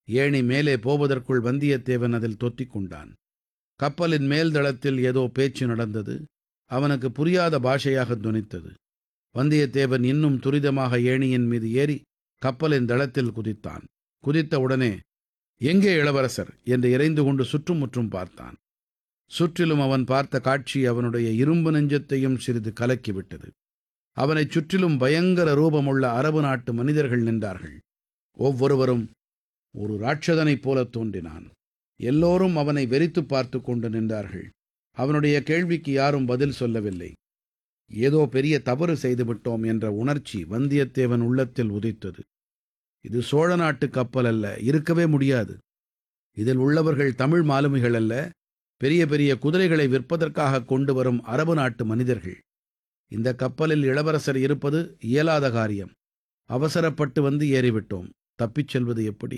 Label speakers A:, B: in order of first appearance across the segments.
A: ஏணி மேலே போவதற்குள் வந்தியத்தேவன் அதில் தொத்திக் கொண்டான் கப்பலின் மேல்தளத்தில் ஏதோ பேச்சு நடந்தது அவனுக்கு புரியாத பாஷையாக துனித்தது வந்தியத்தேவன் இன்னும் துரிதமாக ஏணியின் மீது ஏறி கப்பலின் தளத்தில் குதித்தான் குதித்த உடனே எங்கே இளவரசர் என்று இறைந்து கொண்டு சுற்றுமுற்றும் பார்த்தான் சுற்றிலும் அவன் பார்த்த காட்சி அவனுடைய இரும்பு நெஞ்சத்தையும் சிறிது கலக்கிவிட்டது அவனைச் சுற்றிலும் பயங்கர ரூபமுள்ள அரபு நாட்டு மனிதர்கள் நின்றார்கள் ஒவ்வொருவரும் ஒரு ராட்சதனைப் போலத் தோன்றினான் எல்லோரும் அவனை வெறித்துப் பார்த்து கொண்டு நின்றார்கள் அவனுடைய கேள்விக்கு யாரும் பதில் சொல்லவில்லை ஏதோ பெரிய தவறு செய்துவிட்டோம் என்ற உணர்ச்சி வந்தியத்தேவன் உள்ளத்தில் உதித்தது இது சோழ நாட்டு கப்பல் அல்ல இருக்கவே முடியாது இதில் உள்ளவர்கள் தமிழ் மாலுமிகள் அல்ல பெரிய பெரிய குதிரைகளை விற்பதற்காக கொண்டு வரும் அரபு நாட்டு மனிதர்கள் இந்த கப்பலில் இளவரசர் இருப்பது இயலாத காரியம் அவசரப்பட்டு வந்து ஏறிவிட்டோம் தப்பிச் செல்வது எப்படி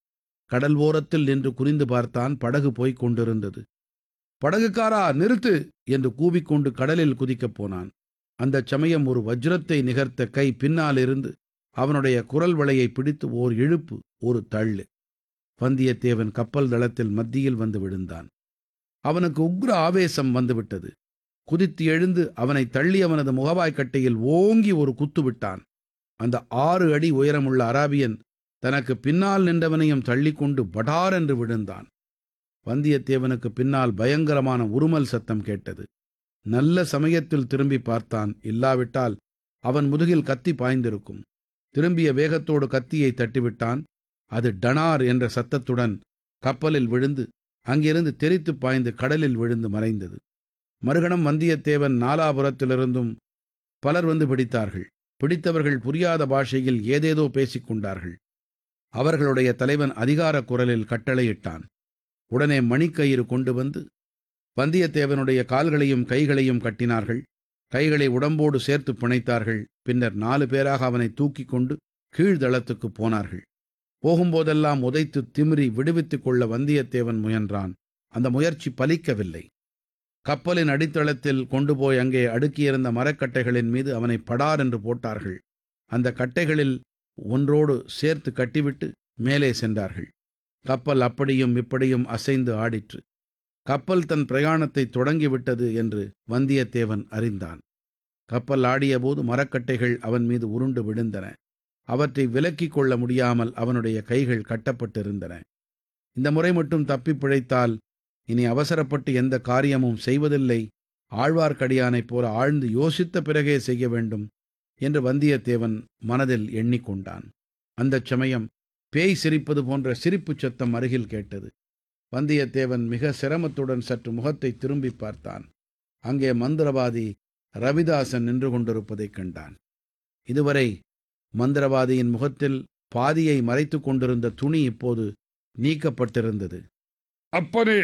A: கடல் ஓரத்தில் நின்று குறிந்து பார்த்தான் படகு போய்க் கொண்டிருந்தது படகுக்காரா நிறுத்து என்று கூவிக்கொண்டு கடலில் குதிக்கப் போனான் அந்தச் சமயம் ஒரு வஜ்ரத்தை நிகர்த்த கை பின்னாலிருந்து அவனுடைய குரல் வளையை பிடித்து ஓர் இழுப்பு ஒரு தள்ளு வந்தியத்தேவன் கப்பல் தளத்தில் மத்தியில் வந்து விழுந்தான் அவனுக்கு உக்ர ஆவேசம் வந்துவிட்டது குதித்து எழுந்து அவனை தள்ளி அவனது முகவாய்க்கட்டையில் ஓங்கி ஒரு குத்து விட்டான் அந்த ஆறு அடி உயரமுள்ள அராபியன் தனக்கு பின்னால் நின்றவனையும் தள்ளிக்கொண்டு படார் என்று விழுந்தான் வந்தியத்தேவனுக்கு பின்னால் பயங்கரமான உருமல் சத்தம் கேட்டது நல்ல சமயத்தில் திரும்பி பார்த்தான் இல்லாவிட்டால் அவன் முதுகில் கத்தி பாய்ந்திருக்கும் திரும்பிய வேகத்தோடு கத்தியை தட்டிவிட்டான் அது டனார் என்ற சத்தத்துடன் கப்பலில் விழுந்து அங்கிருந்து தெரித்துப் பாய்ந்து கடலில் விழுந்து மறைந்தது மறுகணம் வந்தியத்தேவன் நாலாபுரத்திலிருந்தும் பலர் வந்து பிடித்தார்கள் பிடித்தவர்கள் புரியாத பாஷையில் ஏதேதோ பேசிக் கொண்டார்கள் அவர்களுடைய தலைவன் அதிகார குரலில் கட்டளையிட்டான் உடனே மணிக்கயிறு கொண்டு வந்து வந்தியத்தேவனுடைய கால்களையும் கைகளையும் கட்டினார்கள் கைகளை உடம்போடு சேர்த்து பிணைத்தார்கள் பின்னர் நாலு பேராக அவனை தூக்கிக் கொண்டு கீழ்தளத்துக்கு போனார்கள் போகும்போதெல்லாம் உதைத்து திமிரி விடுவித்துக் கொள்ள வந்தியத்தேவன் முயன்றான் அந்த முயற்சி பலிக்கவில்லை கப்பலின் அடித்தளத்தில் கொண்டு போய் அங்கே அடுக்கியிருந்த மரக்கட்டைகளின் மீது அவனை படார் என்று போட்டார்கள் அந்த கட்டைகளில் ஒன்றோடு சேர்த்து கட்டிவிட்டு மேலே சென்றார்கள் கப்பல் அப்படியும் இப்படியும் அசைந்து ஆடிற்று கப்பல் தன் பிரயாணத்தை தொடங்கிவிட்டது என்று வந்தியத்தேவன் அறிந்தான் கப்பல் ஆடியபோது மரக்கட்டைகள் அவன் மீது உருண்டு விழுந்தன அவற்றை விலக்கிக் கொள்ள முடியாமல் அவனுடைய கைகள் கட்டப்பட்டிருந்தன இந்த முறை மட்டும் தப்பிப் பிழைத்தால் இனி அவசரப்பட்டு எந்த காரியமும் செய்வதில்லை ஆழ்வார்க்கடியானைப் போல ஆழ்ந்து யோசித்த பிறகே செய்ய வேண்டும் என்று வந்தியத்தேவன் மனதில் எண்ணிக்கொண்டான் அந்தச் சமயம் பேய் சிரிப்பது போன்ற சிரிப்புச் சத்தம் அருகில் கேட்டது வந்தியத்தேவன் மிக சிரமத்துடன் சற்று முகத்தை திரும்பி பார்த்தான் அங்கே மந்திரவாதி ரவிதாசன் நின்று கொண்டிருப்பதைக் கண்டான் இதுவரை மந்திரவாதியின் முகத்தில் பாதியை மறைத்துக் கொண்டிருந்த துணி இப்போது நீக்கப்பட்டிருந்தது
B: அப்பனே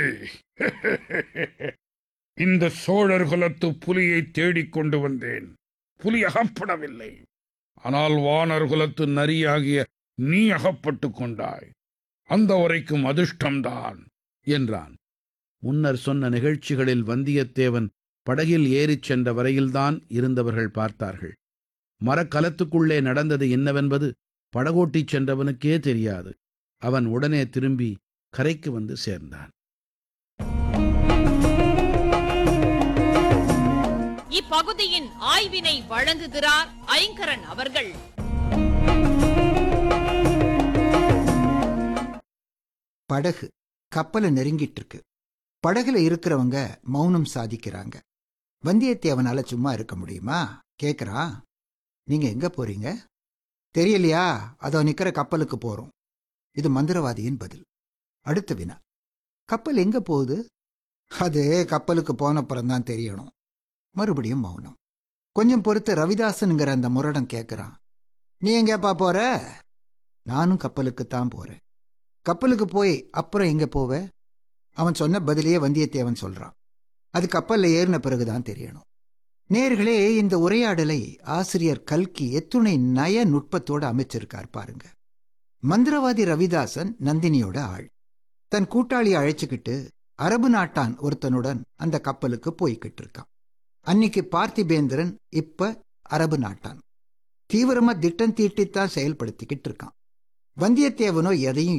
B: இந்த சோழர் குலத்து புலியை தேடிக் கொண்டு வந்தேன் புலி அகப்படவில்லை ஆனால் வானர் குலத்து நரியாகிய நீ அகப்பட்டுக் கொண்டாய் அந்த வரைக்கும் அதிர்ஷ்டம்தான்
A: என்றான் முன்னர் சொன்ன நிகழ்ச்சிகளில் வந்தியத்தேவன் படகில் ஏறிச் சென்ற வரையில்தான் இருந்தவர்கள் பார்த்தார்கள் மரக்கலத்துக்குள்ளே நடந்தது என்னவென்பது படகோட்டிச் சென்றவனுக்கே தெரியாது அவன் உடனே திரும்பி கரைக்கு வந்து சேர்ந்தான்
C: இப்பகுதியின் ஆய்வினை வழங்குகிறார் ஐங்கரன் அவர்கள்
D: படகு கப்பலை நெருங்கிட்டு இருக்கு படகுல இருக்கிறவங்க மௌனம் சாதிக்கிறாங்க வந்தியத்தேவனால சும்மா இருக்க முடியுமா கேக்குறா நீங்க எங்க போறீங்க தெரியலையா அதோ நிக்கிற கப்பலுக்கு போறோம் இது மந்திரவாதியின் பதில் அடுத்த வினா கப்பல் எங்க போகுது அது கப்பலுக்கு போனப்புறம் தான் தெரியணும் மறுபடியும் மௌனம் கொஞ்சம் பொறுத்து ரவிதாசனுங்கிற அந்த முரடன் கேக்குறான் நீ எங்கேப்பா போற நானும் கப்பலுக்குத்தான் போறேன் கப்பலுக்கு போய் அப்புறம் எங்க போவ அவன் சொன்ன பதிலையே வந்தியத்தேவன் சொல்றான் அது கப்பல்ல ஏறின பிறகுதான் தெரியணும் நேர்களே இந்த உரையாடலை ஆசிரியர் கல்கி எத்துணை நய நுட்பத்தோட அமைச்சிருக்கார் பாருங்க மந்திரவாதி ரவிதாசன் நந்தினியோட ஆள் தன் கூட்டாளி அழைச்சுக்கிட்டு அரபு நாட்டான் ஒருத்தனுடன் அந்த கப்பலுக்கு போய்கிட்டு இருக்கான் அன்னைக்கு பார்த்திபேந்திரன் இப்ப அரபு நாட்டான் தீவிரமா திட்டம் தீட்டித்தான் செயல்படுத்திக்கிட்டு இருக்கான் வந்தியத்தேவனோ எதையும்